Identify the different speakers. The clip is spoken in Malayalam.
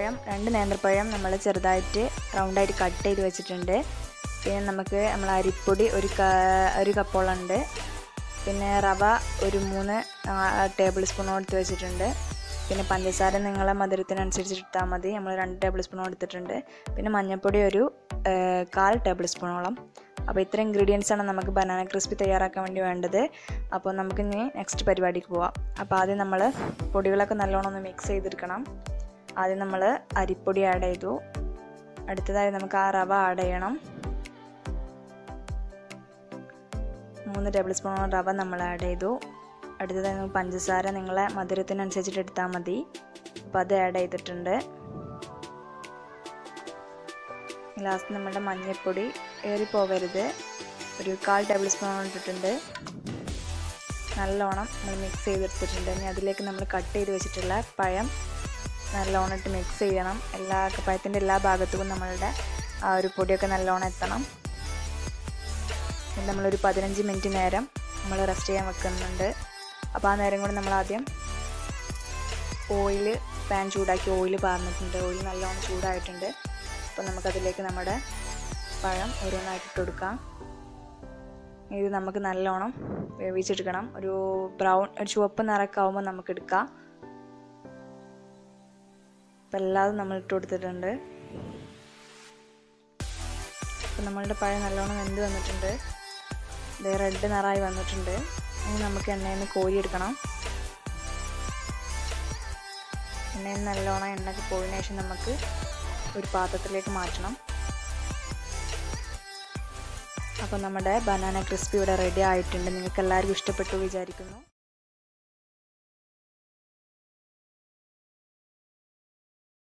Speaker 1: നേന്ത്രപ്പഴം രണ്ട് നേന്ത്രപ്പഴം നമ്മൾ ചെറുതായിട്ട് റൗണ്ടായിട്ട് കട്ട് ചെയ്ത് വെച്ചിട്ടുണ്ട് പിന്നെ നമുക്ക് നമ്മൾ അരിപ്പൊടി ഒരു ക ഒരു കപ്പോളം ഉണ്ട് പിന്നെ റവ ഒരു മൂന്ന് ടേബിൾ സ്പൂൺ എടുത്ത് വെച്ചിട്ടുണ്ട് പിന്നെ പഞ്ചസാര നിങ്ങളെ മധുരത്തിനനുസരിച്ച് എടുത്താൽ മതി നമ്മൾ രണ്ട് ടേബിൾ സ്പൂൺ എടുത്തിട്ടുണ്ട് പിന്നെ മഞ്ഞൾപ്പൊടി ഒരു കാൽ ടേബിൾ സ്പൂണോളം അപ്പോൾ ഇത്ര ഇൻഗ്രീഡിയൻസ് ആണ് നമുക്ക് ബനാന ക്രിസ്പി തയ്യാറാക്കാൻ വേണ്ടി വേണ്ടത് അപ്പോൾ നമുക്ക് ഇനി നെക്സ്റ്റ് പരിപാടിക്ക് പോവാം അപ്പോൾ ആദ്യം നമ്മൾ പൊടികളൊക്കെ നല്ലോണം ഒന്ന് മിക്സ് ചെയ്തെടുക്കണം ആദ്യം നമ്മൾ അരിപ്പൊടി ആഡ് ചെയ്തു അടുത്തതായി നമുക്ക് ആ റവ ആഡ് ചെയ്യണം മൂന്ന് ടേബിൾ സ്പൂൺ റവ നമ്മൾ ആഡ് ചെയ്തു അടുത്തതായി നമുക്ക് പഞ്ചസാര നിങ്ങളെ മധുരത്തിനനുസരിച്ചിട്ട് എടുത്താൽ മതി അപ്പോൾ അത് ആഡ് ചെയ്തിട്ടുണ്ട് ലാസ്റ്റ് നമ്മുടെ മഞ്ഞൾപ്പൊടി ഏറി പോകരുത് ഒരു കാൽ ടേബിൾ സ്പൂൺ ഇട്ടിട്ടുണ്ട് നല്ലോണം നമ്മൾ മിക്സ് ചെയ്തെടുത്തിട്ടുണ്ട് ഇനി അതിലേക്ക് നമ്മൾ കട്ട് ചെയ്ത് വെച്ചിട്ടുള്ള പഴം നല്ലോണം ഇട്ട് മിക്സ് ചെയ്യണം എല്ലാ പഴത്തിൻ്റെ എല്ലാ ഭാഗത്തും നമ്മളുടെ ആ ഒരു പൊടിയൊക്കെ നല്ലോണം എത്തണം ഇത് നമ്മളൊരു പതിനഞ്ച് മിനിറ്റ് നേരം നമ്മൾ റെസ്റ്റ് ചെയ്യാൻ വെക്കുന്നുണ്ട് അപ്പോൾ ആ നേരം കൂടി നമ്മൾ ആദ്യം ഓയിൽ പാൻ ചൂടാക്കി ഓയിൽ പാർന്നിട്ടുണ്ട് ഓയിൽ നല്ലോണം ചൂടായിട്ടുണ്ട് അപ്പോൾ നമുക്കതിലേക്ക് നമ്മുടെ പഴം ഓരോന്നായിട്ട് ഇട്ട് കൊടുക്കാം ഇത് നമുക്ക് നല്ലോണം വേവിച്ചെടുക്കണം ഒരു ബ്രൗൺ ഒരു ചുവപ്പ് നിറമൊക്കെ ആകുമ്പോൾ നമുക്ക് എടുക്കാം അപ്പം എല്ലാതും നമ്മൾ ഇട്ട് കൊടുത്തിട്ടുണ്ട് അപ്പം നമ്മളുടെ പഴം നല്ലോണം വെന്ത് വന്നിട്ടുണ്ട് ഇത് റെഡ് നിറമായി വന്നിട്ടുണ്ട് ഇനി നമുക്ക് എണ്ണയിൽ നിന്ന് കോരിയെടുക്കണം എണ്ണയിൽ നിന്ന് നല്ലോണം എണ്ണയ്ക്ക് പോയതിനു ശേഷം നമുക്ക് ഒരു പാത്രത്തിലേക്ക് മാറ്റണം അപ്പോൾ നമ്മുടെ ബനാന ക്രിസ്പി ഇവിടെ റെഡി ആയിട്ടുണ്ട് നിങ്ങൾക്ക് എല്ലാവർക്കും ഇഷ്ടപ്പെട്ടു വിചാരിക്കുന്നു